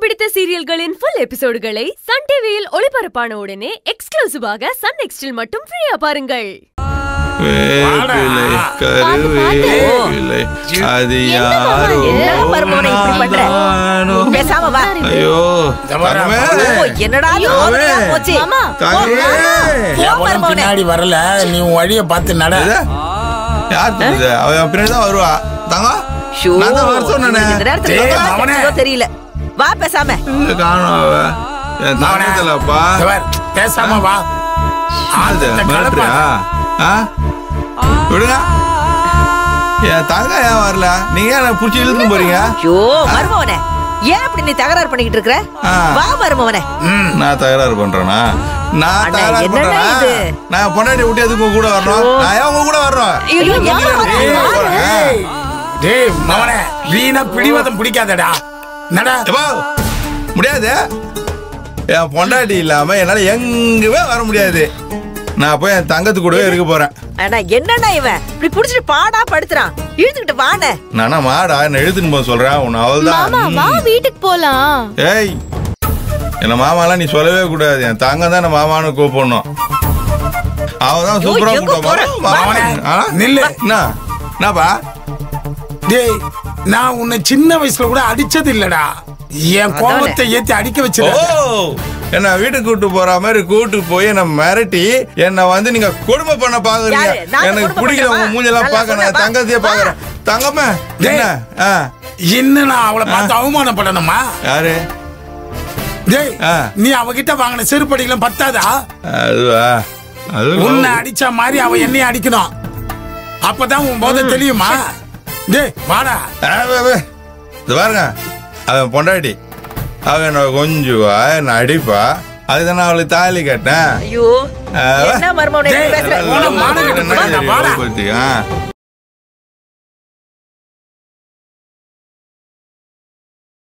பிடித்த சீரியல்களின் full எபிசோடுகளை Sun டிவியில் ஒளிபரப்பான உடனே எக்ஸ்க்ளூசிவாக சன் நெக்ஸ்டில் மட்டும் ஃப்ரீயா பாருங்கள் வேப்பிலை கருவேப்பிலை அது யாரோ என்ன மருமகனை இப்படி பண்ற? நானோ. பேசாம வா ஐயோ தங்கமே. ஓ, என்னடா இது ஓவரா போச்சு தங்கமே. எவனும் பின்னாடி வரல நீ உன் வழிய பார்த்து நட இது? யார் சொல்லுது அவ என் பின்னாடி தான் வருவா தங்கம் ஷோ, நான் தான் வர சொன்னேனே. இந்த நேரத்துல டேய், எவ்வளவு மவனே. தெரிஞ்சதோ தெரியல வா பேசாம எங்க காணோம் அவ என் தங்கத்திலப்பா இங்க பார், பேசாம வா ஆளுது ஆளுத்த மிரட்டுறியா கலப்பா. ஆ? விடுங்க என் தங்க ஏன் வரல நீங்க ஏன் என்ன புடிச்சு இழுத்துன்னு போறீங்க ஐயோ மருமவனே ஏன் இப்படி நீ தகராறு பண்ணிக்கிட்டு இருக்கிற ஆ. வா மருமவனே நான் தகராறு பண்றேனா நான் அண்ணா, தகராறு என்னண்ணா பண்றேனா இது? நான் பொண்டாட்டி விட்டு எதுக்கு உங்க கூட வரணும் நான் ஏன் உங்க கூட வரணும் ஐயோ, நீங்க ஏன் ரெண்டு பேரும் வரணும்? போறேன். டேய், டேய் மவனே வீணா பிடிவாதம் பிடிக்காதடா நட எப்பா, முடியாது என் பொண்டாட்டி இல்லாம என்னால எங்குமே வர முடியாது நான் போய் என் தங்கத்து கூடவே இருக்க போறேன் அண்ணா என்னண்ணா இவன் இப்படி புடிச்சிட்டு பாடா படுத்துறான் இழுத்துக்கிட்டு வானே நானா மாடா என்ன எழுத்துன்னு போக சொல்றேன் உன்னை அவள்தான் வா வீட்டுக்கு போலாம் ஏய் என்ன மாமாலாம் நீ சொல்லவே கூடாது என் தங்க தான் என்ன மாமான்னு கூப்பிடணும் அவன் தான் சூப்பரா எங்க போற? கூப்பிடுவான் நில்லு. என்ன என்னப்பா டேய் நான் உன்னை சின்ன வயசுல கூட அடிச்சது இல்லடா என் கோபத்தை ஏத்தி அடிக்க ஓ வச்சிருக்க என்ன வீட்டுக்கு கூட்டு போற மாதிரி கூட்டு போய் என்ன மிரட்டி என்ன வந்து நீங்க கொடுமை பண்ண பாக்குறீங்க யாரு? நாங்க எனக்கு கொடுமை பிடிக்கல உங்க பண்றோமா? மூஞ்செல்லாம் நல்லா பாக்க நான் சொல்றேன், தங்கத்தையே வா. பாக்குறேன் தங்கம்மா என்ன ஆ, இன்னும் நான் அவளை பார்த்து அவமானப்படணுமா யாரு டேய் ஆ. நீ அவகிட்ட வாங்கின செருப்படிகளும் பத்தாதா அதுவா அது உன்னை அடிச்ச மாதிரி அவ என்னைய அடிக்கணும் அப்பதான் உன் போதை தெரியுமா டேய் வாடா ஆ, வே, வே. இது பாருங்க அவன் பொண்டாட்டி அவன் என்ன கொஞ்சுவா என்ன அடிப்பா அதுக்கு நான் அவளுக்கு தாலி கட்டேன் ஐயோ ஆ, என்ன மருமவனே இப்படி டேய், பேசுற உனக்கு மானம் கெட்ட என்ன பையனா, தெரியும் வாடா. அவளை பத்தி, ஆ?